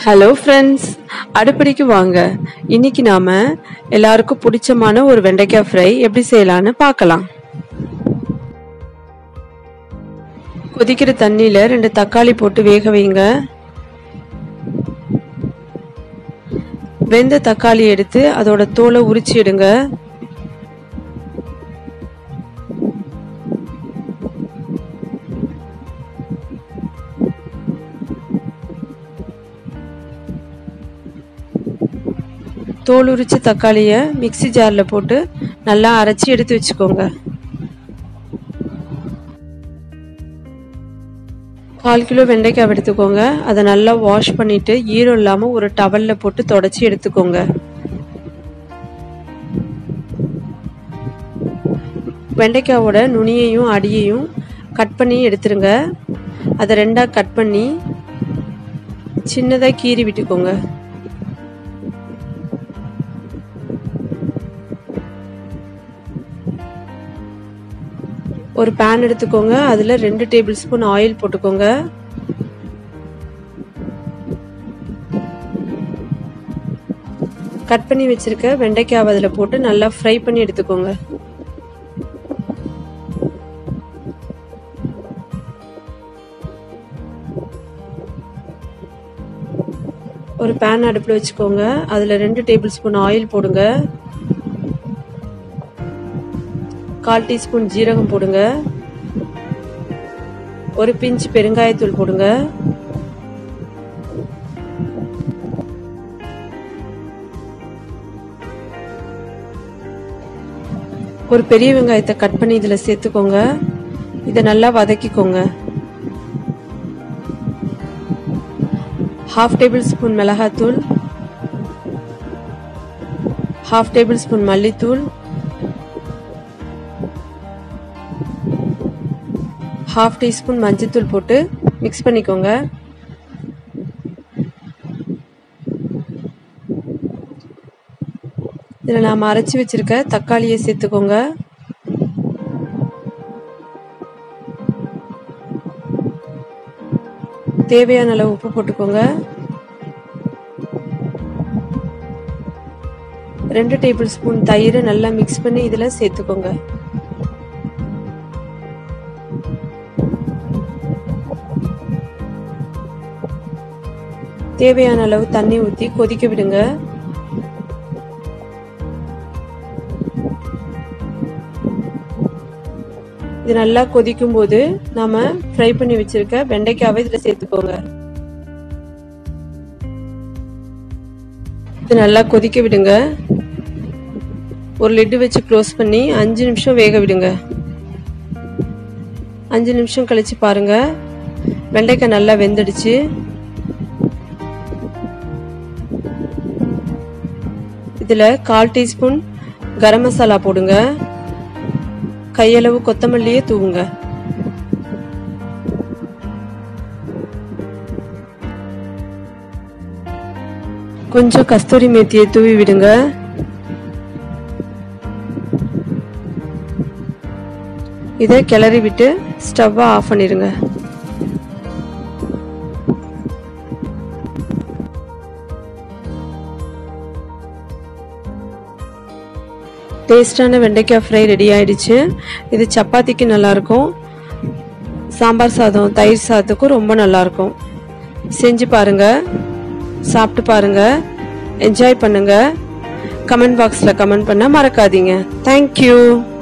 hello friends அடுப்படிக்கு வாங்க இன்னைக்கு நாம எல்லாருக்கும் பிடிச்சமான ஒரு வெண்டைக்காய் ஃப்ரை எப்படி செய்யலாம்னு பார்க்கலாம் கொதிக்கிற தண்ணியில ரெண்டு தக்காளி போட்டு வேக வைங்க வெந்த தக்காளி எடுத்து அதோட தோலை உரிச்சு எடுங்க தோல் உரிச்ச தக்காளியை மிக்சி ஜாரில் போட்டு நல்லா அரைச்சி எடுத்து வச்சுக்கோங்க கால் கிலோ வெண்டைக்காய் எடுத்துக்கோங்க அதை நல்லா வாஷ் பண்ணிட்டு ஈரம் இல்லாமல் ஒரு டவலில் போட்டு தொடச்சி எடுத்துக்கோங்க வெண்டைக்காவோட நுனியையும் அடியையும் கட் பண்ணி எடுத்துருங்க அதை ரெண்டாக கட் பண்ணி சின்னதாக கீறி விட்டுக்கோங்க ஒரு பேன் எடுத்துக்கோங்க அதில் ரெண்டு டேபிள் ஸ்பூன் ஆயில் போட்டுக்கோங்க கட் பண்ணி வச்சிருக்க வெண்டைக்காய் அதில் போட்டு நல்லா ஃப்ரை பண்ணி எடுத்துக்கோங்க ஒரு பேன் அடுப்பில் வச்சுக்கோங்க அதில் ரெண்டு டேபிள் ஸ்பூன் ஆயில் போடுங்க கால் டீஸ்பூன் ஜீரகம் போடுங்க ஒரு பிஞ்ச் பெருங்காயத்தூள் போடுங்க ஒரு பெரிய வெங்காயத்தை கட் பண்ணி இதில் சேர்த்துக்கோங்க இதை நல்லா வதக்கிக்கோங்க ஹாஃப் டேபிள் ஸ்பூன் மிளகாத்தூள் ஹாஃப் டேபிள் ஸ்பூன் மல்லித்தூள் ஹாஃப் டீஸ்பூன் மஞ்சத்தூள் போட்டு மிக்ஸ் பண்ணிக்கோங்க இதில் நாம் அரைச்சி வச்சிருக்க தக்காளியை சேர்த்துக்கோங்க தேவையான அளவு உப்பு போட்டுக்கோங்க ரெண்டு டேபிள் ஸ்பூன் தயிரை நல்லா மிக்ஸ் பண்ணி இதில் சேர்த்துக்கோங்க தேவையான அளவு தண்ணி ஊற்றி கொதிக்க விடுங்க இது நல்லா கொதிக்கும் போது நாம ஃப்ரை பண்ணி வச்சிருக்க வெண்டைக்காவை இதுல சேர்த்துக்கோங்க இது நல்லா கொதிக்க விடுங்க ஒரு லிட்டு வச்சு க்ளோஸ் பண்ணி அஞ்சு நிமிஷம் வேக விடுங்க அஞ்சு நிமிஷம் கழிச்சு பாருங்க வெண்டைக்காய் நல்லா வெந்துடுச்சு இதில் கால் டீஸ்பூன் கரம் மசாலா போடுங்க கையளவு கொத்தமல்லியே தூவுங்க கொஞ்சம் கஸ்தூரி மேத்தியை தூவி விடுங்க இதை கிளறி விட்டு ஸ்டவ்வை ஆஃப் பண்ணிடுங்க டேஸ்டான வெண்டைக்காய் ஃப்ரை ரெடி ஆயிடுச்சு இது சப்பாத்திக்கு நல்லாயிருக்கும் சாம்பார் சாதம் தயிர் சாதத்துக்கும் ரொம்ப நல்லாயிருக்கும் செஞ்சு பாருங்க சாப்பிட்டு பாருங்க என்ஜாய் பண்ணுங்க கமெண்ட் பாக்ஸில் கமெண்ட் பண்ண மறக்காதீங்க தேங்க்யூ